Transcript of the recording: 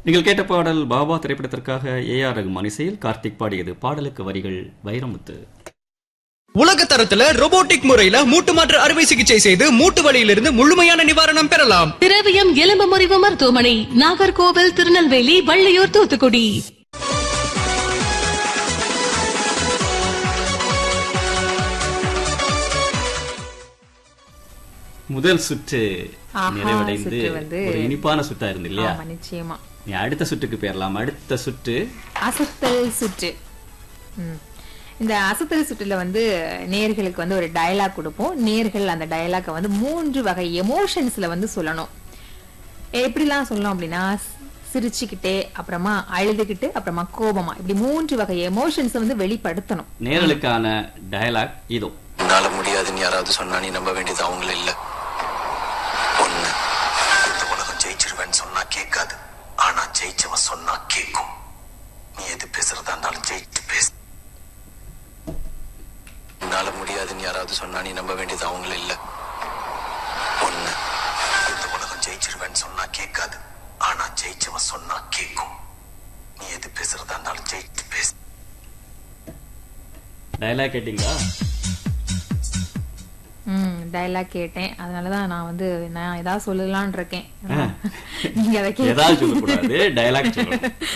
நீங்கள் கேட்ட பாடல் பாபா திரைப்படத்திற்காக ஏ ஆர் ரகுமான் இசையில் கார்த்திக் பாடியது பாடலுக்கு வரிகள் வைரமுத்து உலக தரத்துல robotic முறையில மூட்டு மாற்று அறுவை சிகிச்சை செய்து மூட்டு வலியிலிருந்து முழுமையான நிவாரணம் பெறலாம் திரவியம் எலும்பு முறிவு மருத்துவமனை நாகர்கோவில் திருநெல்வேலி வள்ளியூர் தூத்துக்குடி முதல் சுற்று ஆஹா, நிறைவடைந்து சுற்று வந்து- ஒரு இனிப்பான சுற்றா இருந்து இல்லையா ஆமா நிச்சயமா நீ அடுத்த சுற்றுக்கு போயிடலாம் அடுத்த சுற்று அசத்தல் சுற்று ம். இந்த அசத்தல் சுற்றுல வந்து நேர்களுக்கு வந்து ஒரு டயலாக் கொடுப்போம் நேர்கள் அந்த டயலாக்கை வந்து மூன்று வகை எமோஷன்ஸ்ல வந்து சொல்லணும் எப்படிலாம் சொல்லணும் அப்படின்னா சி- சிரிச்சுக்கிட்டே அப்புறமா அழுதுகிட்டு அப்புறமா கோபமா இப்படி மூன்று வகை எமோஷன்ஸ் வந்து வெளிப்படுத்தணும் நேரலுக்கான டயலாக் இதோ என்னால முடியாதுன்னு யாராவது சொன்னா நீ நம்ப வேண்டியது அவங்கள இல்ல ஒண்ணு இந்த உலகம் ஜெயிச்சிருவேன்னு சொன்னா கேட்காது ஆனா ஜெயிச்சவன் சொன்னா கேட்கும் நீ எது பேசுறதா இருந்தாலும் ஜெயிச்சு பேசு என்னால முடியாதுன்னு யாராவது சொன்னா நீ நம்ப வேண்டியது அவங்கள இல்ல ஒண்ணு இந்த உலகம் ஜெயிச்சிருவேன்னு சொன்னா கேட்காது ஆனா ஜெயிச்சவன் சொன்னா கேட்கும் நீ எது பேசுறதா இருந்தாலும் ஜெயிச்சு பேசு டயலாக் கேட்டிங்களா ம் டயலாக் கேட்டேன் அதனாலதான் நான் வந்து நான் ஏதாவது சொல்லலாம்னு இருக்கேன் நீங்க அதை கேட்டு ஏதாவது சொல்லக்கூடாது டயலாக் சொல்லணும்